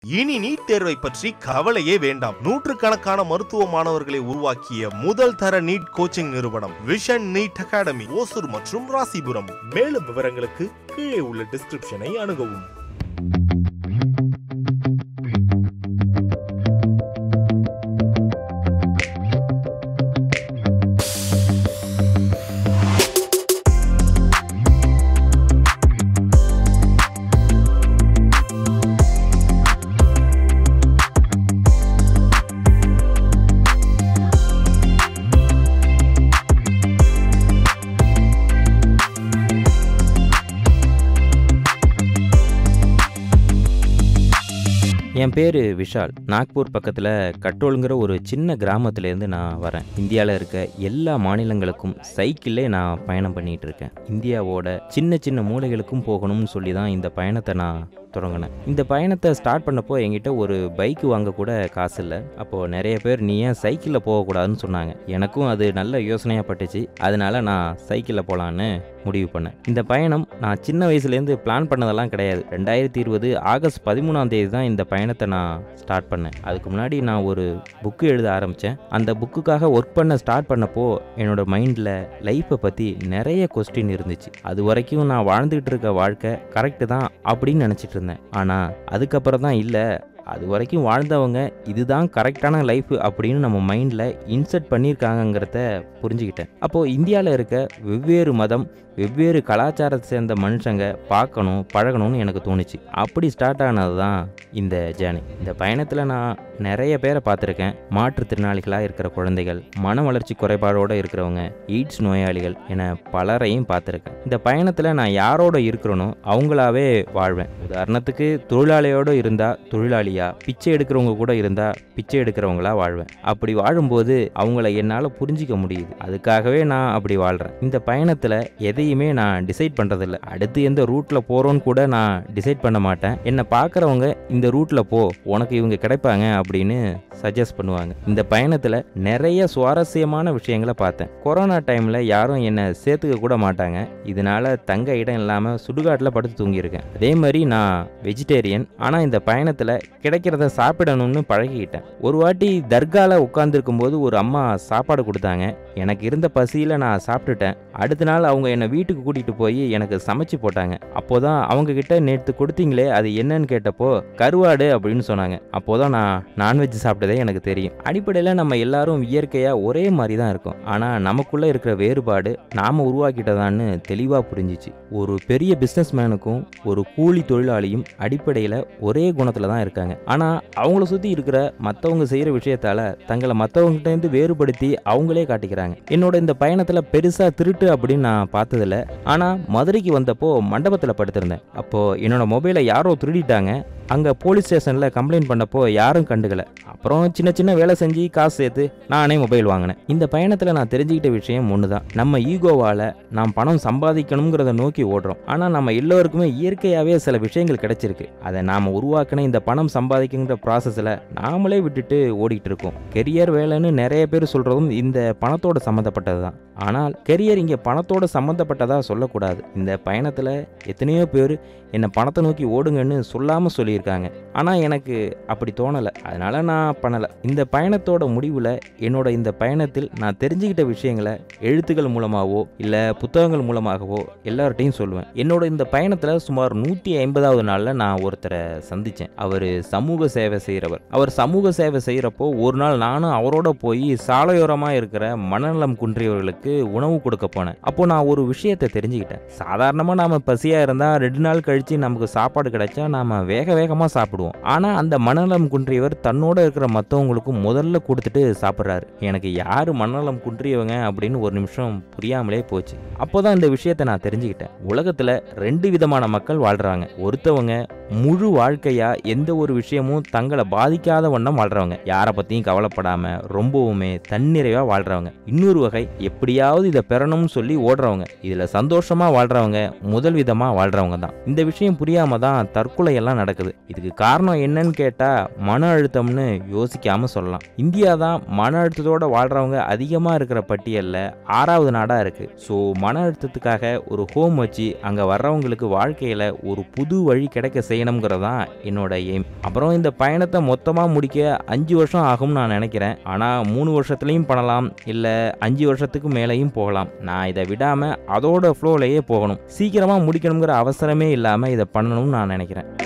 இனி நீட் தேர்வை பற்றி கவலையே வேண்டாம் நூற்றுக்கணக்கான மருத்துவ மாணவர்களை உருவாக்கிய முதல் தர நீட் கோச்சிங் நிறுவனம் விஷன் நீட் அகாடமி ஓசூர் மற்றும் ராசிபுரம் மேலும் விவரங்களுக்கு கீழே உள்ள டிஸ்கிரிப்ஷனை அணுகவும் என் பேர் விஷால் நாக்பூர் பக்கத்தில் கட்டோலுங்கிற ஒரு சின்ன கிராமத்துலேருந்து நான் வரேன் இந்தியாவில் இருக்க எல்லா மாநிலங்களுக்கும் சைக்கிளே நான் பயணம் பண்ணிகிட்டு இருக்கேன் இந்தியாவோட சின்ன சின்ன மூலைகளுக்கும் போகணும்னு சொல்லி தான் இந்த பயணத்தை நான் தொடங்கினேன் இந்த பயணத்தை ஸ்டார்ட் பண்ணப்போ என்கிட்ட ஒரு பைக் வாங்க கூட காசு இல்லை அப்போது நிறைய பேர் நீ ஏன் சைக்கிளில் போகக்கூடாதுன்னு சொன்னாங்க எனக்கும் அது நல்ல யோசனையாக பட்டுச்சு அதனால நான் சைக்கிளில் போகலான்னு முடிவு பண்ணேன் இந்த பயணம் நான் சின்ன வயசுலேருந்து பிளான் பண்ணதெல்லாம் கிடையாது ரெண்டாயிரத்தி இருபது ஆகஸ்ட் பதிமூணாம் தேதி தான் இந்த பயணத்தை நான் ஸ்டார்ட் பண்ணேன் அதுக்கு முன்னாடி நான் ஒரு புக்கு எழுத ஆரம்பித்தேன் அந்த புக்குக்காக ஒர்க் பண்ண ஸ்டார்ட் பண்ணப்போ என்னோட மைண்டில் லைஃப்பை பற்றி நிறைய கொஸ்டின் இருந்துச்சு அது வரைக்கும் நான் வாழ்ந்துகிட்டு இருக்க வாழ்க்கை கரெக்டு தான் அப்படின்னு நினச்சிட்டு இருந்தேன் ஆனால் அதுக்கப்புறம் தான் இல்லை அது வரைக்கும் வாழ்ந்தவங்க இதுதான் கரெக்டான லைஃப் அப்படின்னு நம்ம மைண்டில் இன்சர்ட் பண்ணியிருக்காங்கங்கிறத புரிஞ்சுக்கிட்டேன் அப்போது இந்தியாவில் இருக்க வெவ்வேறு மதம் வெவ்வேறு கலாச்சாரத்தை சேர்ந்த மனுஷங்க பார்க்கணும் பழகணும்னு எனக்கு தோணுச்சு அப்படி ஸ்டார்ட் ஆனது தான் இந்த ஜேர்னி இந்த பயணத்தில் நான் நிறைய பேரை பார்த்துருக்கேன் மாற்றுத்திறனாளிகளாக இருக்கிற குழந்தைகள் மன வளர்ச்சி குறைபாடோடு இருக்கிறவங்க எய்ட்ஸ் நோயாளிகள் என பலரையும் பார்த்துருக்கேன் இந்த பயணத்தில் நான் யாரோட இருக்கிறேனோ அவங்களாவே வாழ்வேன் உதாரணத்துக்கு தொழிலாளியோடு இருந்தால் தொழிலாளியா பிச்சை எடுக்கிறவங்க கூட இருந்தால் பிச்சை எடுக்கிறவங்களா வாழ்வேன் அப்படி வாழும்போது அவங்கள என்னால் புரிஞ்சிக்க முடியுது அதுக்காகவே நான் அப்படி வாழ்கிறேன் இந்த பயணத்தில் எதையுமே நான் டிசைட் பண்ணுறதில்ல அடுத்து எந்த ரூட்டில் போகிறோன்னு கூட நான் டிசைட் பண்ண மாட்டேன் என்னை பார்க்குறவங்க இந்த ரூட்டில் போ உனக்கு இவங்க கிடைப்பாங்க அப்படின்னு சஜஸ்ட் பண்ணுவாங்க இந்த பயணத்தில் நிறைய சுவாரஸ்யமான விஷயங்களை பார்த்தேன் கொரோனா டைமில் யாரும் என்னை சேர்த்துக்க கூட மாட்டாங்க இதனால தங்க இடம் இல்லாமல் சுடுகாட்டில் படுத்து தூங்கியிருக்கேன் அதே மாதிரி நான் வெஜிடேரியன் ஆனால் இந்த பயணத்தில் கிடைக்கிறத சாப்பிடணும்னு பழகிக்கிட்டேன் ஒரு வாட்டி தர்காவில் உட்காந்துருக்கும் போது ஒரு அம்மா சாப்பாடு கொடுத்தாங்க எனக்கு இருந்த பசியில் நான் சாப்பிட்டுட்டேன் அடுத்த நாள் அவங்க என்னை வீட்டுக்கு கூட்டிகிட்டு போய் எனக்கு சமைச்சு போட்டாங்க அப்போதான் அவங்க கிட்ட நேற்று கொடுத்தீங்களே அது என்னன்னு கேட்டப்போ கருவாடு அப்படின்னு சொன்னாங்க அப்போதான் நான் நான்வெஜ் சாப்பிட்டதே எனக்கு தெரியும் அடிப்படையில் நம்ம எல்லாரும் இயற்கையாக ஒரே மாதிரி தான் இருக்கும் ஆனால் நமக்குள்ளே இருக்கிற வேறுபாடு நாம் உருவாக்கிட்டதான்னு தெளிவாக புரிஞ்சிச்சு ஒரு பெரிய பிஸ்னஸ் மேனுக்கும் ஒரு கூலி தொழிலாளியும் அடிப்படையில் ஒரே குணத்தில் தான் இருக்காங்க ஆனால் அவங்கள சுற்றி இருக்கிற மற்றவங்க செய்கிற விஷயத்தால் தங்களை மற்றவங்ககிட்டேருந்து வேறுபடுத்தி அவங்களே காட்டிக்கிறாங்க என்னோட இந்த பயணத்தில் பெருசாக திருட்டு அப்படின்னு நான் பார்த்ததில்ல ஆனால் மதுரைக்கு வந்தப்போ மண்டபத்தில் படுத்திருந்தேன் அப்போது என்னோட மொபைலை யாரோ திருடிட்டாங்க அங்கே போலீஸ் ஸ்டேஷனில் கம்ப்ளைண்ட் பண்ணப்போ யாரும் கண்டுக்கல அப்புறம் சின்ன சின்ன வேலை செஞ்சு காசு சேர்த்து நானே மொபைல் வாங்கினேன் இந்த பயணத்தில் நான் தெரிஞ்சுக்கிட்ட விஷயம் ஒன்று தான் நம்ம ஈகோவால் நாம் பணம் சம்பாதிக்கணுங்கிறத நோக்கி ஓடுறோம் ஆனால் நம்ம எல்லோருக்குமே இயற்கையாகவே சில விஷயங்கள் கிடைச்சிருக்கு அதை நாம் உருவாக்கின இந்த பணம் சம்பாதிக்கின்ற ப்ராசஸில் நாமளே விட்டுட்டு ஓடிட்டு இருக்கோம் கெரியர் வேலைன்னு நிறைய பேர் சொல்கிறதும் இந்த பணத்தோட சம்மந்தப்பட்டது தான் ஆனால் கெரியர் இங்கே பணத்தோட சம்மந்தப்பட்டதாக சொல்லக்கூடாது இந்த பயணத்தில் எத்தனையோ பேர் என்னை பணத்தை நோக்கி ஓடுங்கன்னு சொல்லாமல் சொல்லியிருக்காங்க ஆனால் எனக்கு அப்படி தோணலை அதனால் நான் பண்ணலை இந்த பயணத்தோட முடிவில் என்னோட இந்த பயணத்தில் நான் தெரிஞ்சுக்கிட்ட விஷயங்களை எழுத்துக்கள் மூலமாகவோ இல்லை புத்தகங்கள் மூலமாகவோ எல்லார்ட்டையும் சொல்லுவேன் என்னோட இந்த பயணத்தில் சுமார் நூற்றி ஐம்பதாவது நாளில் நான் ஒருத்தரை சந்தித்தேன் அவர் சமூக சேவை செய்கிறவர் அவர் சமூக சேவை செய்கிறப்போ ஒரு நாள் நானும் அவரோட போய் சாலையோரமாக இருக்கிற மனநலம் குன்றியவர்களுக்கு உணவு கொடுக்க போனேன் அப்போ நான் ஒரு விஷயத்தை தெரிஞ்சுக்கிட்டேன் சாதாரணமாக நாம பசியாக இருந்தால் ரெண்டு நாள் கழித்து நமக்கு சாப்பாடு கிடைச்சா நாம் வேக வேகமாக சாப்பிடுவோம் ஆனால் அந்த மனநலம் குன்றியவர் தன்னோட இருக்கிற மற்றவங்களுக்கும் முதல்ல கொடுத்துட்டு சாப்பிட்றாரு எனக்கு யார் மனநலம் குன்றியவங்க அப்படின்னு ஒரு நிமிஷம் புரியாமலே போச்சு அப்போதான் இந்த விஷயத்தை நான் தெரிஞ்சுக்கிட்டேன் உலகத்தில் ரெண்டு விதமான மக்கள் வாழ்கிறாங்க ஒருத்தவங்க முழு வாழ்க்கையா எந்த ஒரு விஷயமும் தங்களை பாதிக்காத வண்ணம் வாழ்றவங்க யாரை பற்றியும் கவலைப்படாம ரொம்பவுமே தன்னிறைவா வாழ்றவங்க இன்னொரு வகை எப்படியாவது இதை பெறணும்னு சொல்லி ஓடுறவங்க இதில் சந்தோஷமா வாழ்றவங்க முதல் விதமாக வாழ்றவங்க தான் இந்த விஷயம் புரியாம தான் தற்கொலை எல்லாம் நடக்குது இதுக்கு காரணம் என்னன்னு கேட்டா மன அழுத்தம்னு யோசிக்காம சொல்லலாம் இந்தியா தான் மன அழுத்தத்தோட வாழ்றவங்க அதிகமா இருக்கிற பட்டியல்ல ஆறாவது நாடா இருக்கு ஸோ மன அழுத்தத்துக்காக ஒரு ஹோம் வச்சு அங்க வர்றவங்களுக்கு வாழ்க்கையில ஒரு புது வழி கிடைக்க செய்யணுங்கிறதான் என்னோட எய்ம் அப்புறம் இந்த பயணத்தை மொத்தமா முடிக்க அஞ்சு வருஷம் ஆகும்னு நான் நினைக்கிறேன் ஆனா மூணு வருஷத்துலயும் பண்ணலாம் இல்ல அஞ்சு வருஷத்துக்கு மேலேயும் போகலாம் நான் இதை விடாம அதோட ஃப்ளோலையே போகணும் சீக்கிரமா முடிக்கணுங்கிற அவசரமே இல்லாம இதை பண்ணணும்னு நான் நினைக்கிறேன்